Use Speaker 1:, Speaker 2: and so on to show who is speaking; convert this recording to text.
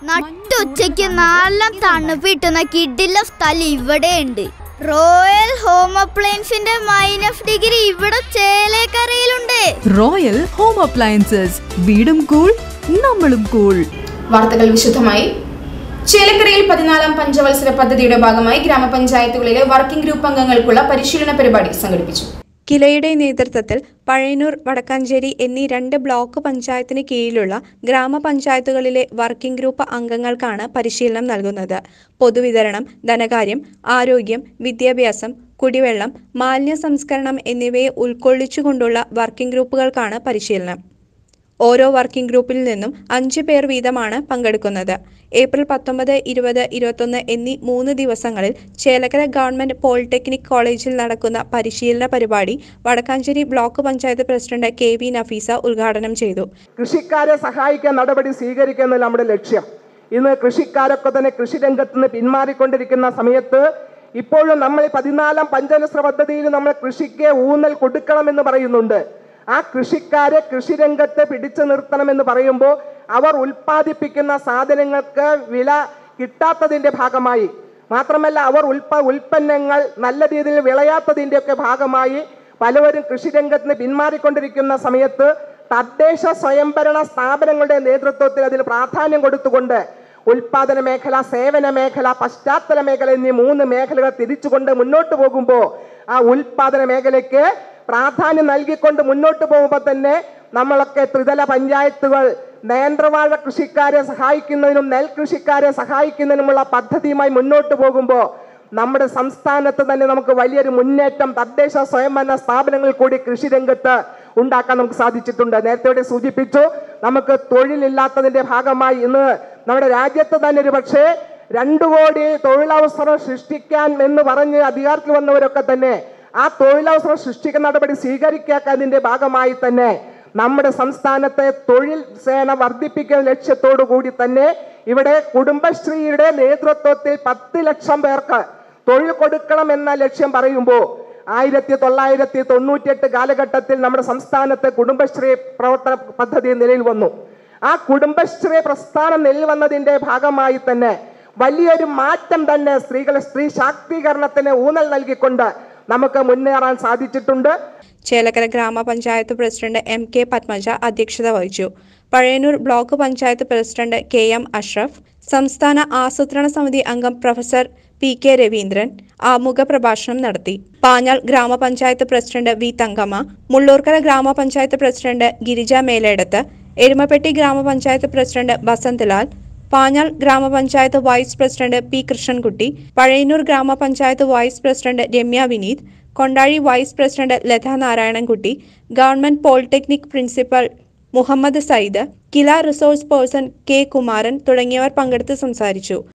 Speaker 1: നട്ടുച്ചയ്ക്ക് നല്ല തണുപ്പ് കിട്ടുന്ന കിഡില്ല സ്ഥലം ഇവിടെയുണ്ട് റോയൽ ഹോം അപ്ലയൻസിന്റെ മൈനസ് ഡിഗ്രി ഇവിടെ ചേലേക്കരയിലുണ്ട്
Speaker 2: റോയൽ ഹോം അപ്ലയൻസസ് വീടും കൂൾ നമ്മളും കൂൾ
Speaker 3: വാർത്തകൾ വിശദമായി ചേലക്കരയിൽ പതിനാലാം പഞ്ചവത്സര പദ്ധതിയുടെ ഭാഗമായി ഗ്രാമപഞ്ചായത്തുകളിലെ വർക്കിംഗ് ഗ്രൂപ്പ് അംഗങ്ങൾക്കുള്ള പരിശീലന പരിപാടി സംഘടിപ്പിച്ചു
Speaker 4: കിലയുടെ നേതൃത്വത്തിൽ പഴയന്നൂർ വടക്കാഞ്ചേരി എന്നീ രണ്ട് ബ്ലോക്ക് പഞ്ചായത്തിന് കീഴിലുള്ള ഗ്രാമപഞ്ചായത്തുകളിലെ വർക്കിംഗ് ഗ്രൂപ്പ് അംഗങ്ങൾക്കാണ് പരിശീലനം നൽകുന്നത് പൊതുവിതരണം ധനകാര്യം ആരോഗ്യം വിദ്യാഭ്യാസം കുടിവെള്ളം മാലിന്യ സംസ്കരണം എന്നിവയെ ഉൾക്കൊള്ളിച്ചുകൊണ്ടുള്ള വർക്കിംഗ് ഗ്രൂപ്പുകൾക്കാണ് പരിശീലനം ഓരോ വർക്കിംഗ് ഗ്രൂപ്പിൽ നിന്നും അഞ്ച് പേർ വീതമാണ് പങ്കെടുക്കുന്നത് ഏപ്രിൽ പത്തൊമ്പത് ഇരുപത് ഇരുപത്തൊന്ന് എന്നീ മൂന്ന് ദിവസങ്ങളിൽ ചേലക്കര ഗവൺമെന്റ് പോളിടെക്നിക് കോളേജിൽ നടക്കുന്ന പരിശീലന പരിപാടി Vadakkanchery block panchayat president K V Nafeesa ഉദ്ഘാടനം ചെയ്തു
Speaker 5: കൃഷിക്കാരെ സഹായിക്കാൻ നടപടി സ്വീകരിക്കുക എന്നതാണ് നമ്മുടെ ലക്ഷ്യം ഇന്ന് കൃഷിക്കാരൊക്കെ തന്നെ കൃഷിരംഗത്ത് നിന്ന് പിന്മാറിക്കൊണ്ടിരിക്കുന്ന സമയത്ത് ഇപ്പോഴും നമ്മൾ ഈ പതിനാലാം പഞ്ചവത്സര പദ്ധതിയിൽ നമ്മൾ കൃഷിക്ക് ഊന്നൽ കൊടുക്കണമെന്ന് പറയുന്നുണ്ട് ആ കൃഷിക്കാരെ കൃഷിരംഗത്ത് പിടിച്ചു നിർത്തണമെന്ന് പറയുമ്പോൾ അവർ ഉൽപ്പാദിപ്പിക്കുന്ന സാധനങ്ങൾക്ക് വില കിട്ടാത്തതിന്റെ ഭാഗമായി മാത്രമല്ല അവർ ഉൽപ്പ ഉൽപ്പന്നങ്ങൾ നല്ല രീതിയിൽ വിളയാത്തതിൻ്റെയൊക്കെ ഭാഗമായി പലവരും കൃഷിരംഗത്ത് നിന്ന് പിന്മാറിക്കൊണ്ടിരിക്കുന്ന സമയത്ത് തദ്ദേശ സ്വയംഭരണ സ്ഥാപനങ്ങളുടെ നേതൃത്വത്തിൽ അതിന് പ്രാധാന്യം കൊടുത്തുകൊണ്ട് ഉൽപാദന മേഖല സേവന മേഖല പശ്ചാത്തല മേഖല എന്നീ മൂന്ന് മേഖലകൾ തിരിച്ചുകൊണ്ട് മുന്നോട്ട് പോകുമ്പോൾ ആ ഉൽപാദന മേഖലയ്ക്ക് പ്രാധാന്യം നൽകിക്കൊണ്ട് മുന്നോട്ട് പോകുമ്പോൾ തന്നെ നമ്മളൊക്കെ ത്രിതല പഞ്ചായത്തുകൾ നേന്ത്രവാഴ കൃഷിക്കാരെ സഹായിക്കുന്നതിനും നെൽകൃഷിക്കാരെ സഹായിക്കുന്നതിനുമുള്ള പദ്ധതിയുമായി മുന്നോട്ട് പോകുമ്പോൾ നമ്മുടെ സംസ്ഥാനത്ത് തന്നെ നമുക്ക് വലിയൊരു മുന്നേറ്റം തദ്ദേശ സ്വയംഭരണ സ്ഥാപനങ്ങളിൽ കൂടി കൃഷിരംഗത്ത് ഉണ്ടാക്കാൻ നമുക്ക് സാധിച്ചിട്ടുണ്ട് നേരത്തെ ഇവിടെ സൂചിപ്പിച്ചു നമുക്ക് തൊഴിലില്ലാത്തതിന്റെ ഭാഗമായി ഇന്ന് നമ്മുടെ രാജ്യത്ത് തന്നെ ഒരു പക്ഷേ രണ്ടു കോടി തൊഴിലവസരം സൃഷ്ടിക്കാൻ എന്ന് പറഞ്ഞ് അധികാരത്തിൽ വന്നവരൊക്കെ തന്നെ ആ തൊഴിലവസരം സൃഷ്ടിക്കുന്ന നടപടി സ്വീകരിക്കാത്തതിന്റെ ഭാഗമായി തന്നെ നമ്മുടെ സംസ്ഥാനത്തെ തൊഴിൽ സേന വർദ്ധിപ്പിക്കുന്ന ലക്ഷ്യത്തോടു കൂടി തന്നെ ഇവിടെ കുടുംബശ്രീയുടെ നേതൃത്വത്തിൽ പത്ത് ലക്ഷം പേർക്ക് തൊഴിൽ കൊടുക്കണം എന്ന ലക്ഷ്യം പറയുമ്പോൾ ആയിരത്തി തൊള്ളായിരത്തി തൊണ്ണൂറ്റിയെട്ട് കാലഘട്ടത്തിൽ നമ്മുടെ സംസ്ഥാനത്തെ കുടുംബശ്രീ പ്രവർത്തന പദ്ധതി നിലയിൽ വന്നു ആ കുടുംബശ്രീ പ്രസ്ഥാനം നിലയിൽ വന്നതിന്റെ ഭാഗമായി തന്നെ വലിയൊരു മാറ്റം തന്നെ സ്ത്രീകളെ സ്ത്രീ ശാക്തീകരണത്തിന് ഊന്നൽ നൽകിക്കൊണ്ട് നമുക്ക് മുന്നേറാൻ സാധിച്ചിട്ടുണ്ട്
Speaker 4: ചേലക്കര ഗ്രാമപഞ്ചായത്ത് പ്രസിഡന്റ് എം കെ പത്മജ അധ്യക്ഷത വഹിച്ചു Pazhayannur block panchayat president K M Ashraf സംസ്ഥാന ആസൂത്രണ സമിതി അംഗം പ്രൊഫസർ പി കെ രവീന്ദ്രൻ ആമുഖ പ്രഭാഷണം നടത്തി പാഞ്ഞാൾ ഗ്രാമപഞ്ചായത്ത് പ്രസിഡന്റ് വി തങ്കമ്മ മുള്ളൂർക്കര ഗ്രാമപഞ്ചായത്ത് പ്രസിഡന്റ് ഗിരിജ മേലേടത്ത് എരുമപ്പെട്ടി ഗ്രാമപഞ്ചായത്ത് president Basant Lal Panjal gramapanchayat vice president P Krishnankutty Pazhayannur gramapanchayat vice president Ramya Vineeth Kondazhy vice president Latha Narayanankutty government polytechnic principal Muhammad Sayyid KILA resource person K Kumaran തുടങ്ങിയവർ പങ്കെടുത്ത് സംസാരിച്ചു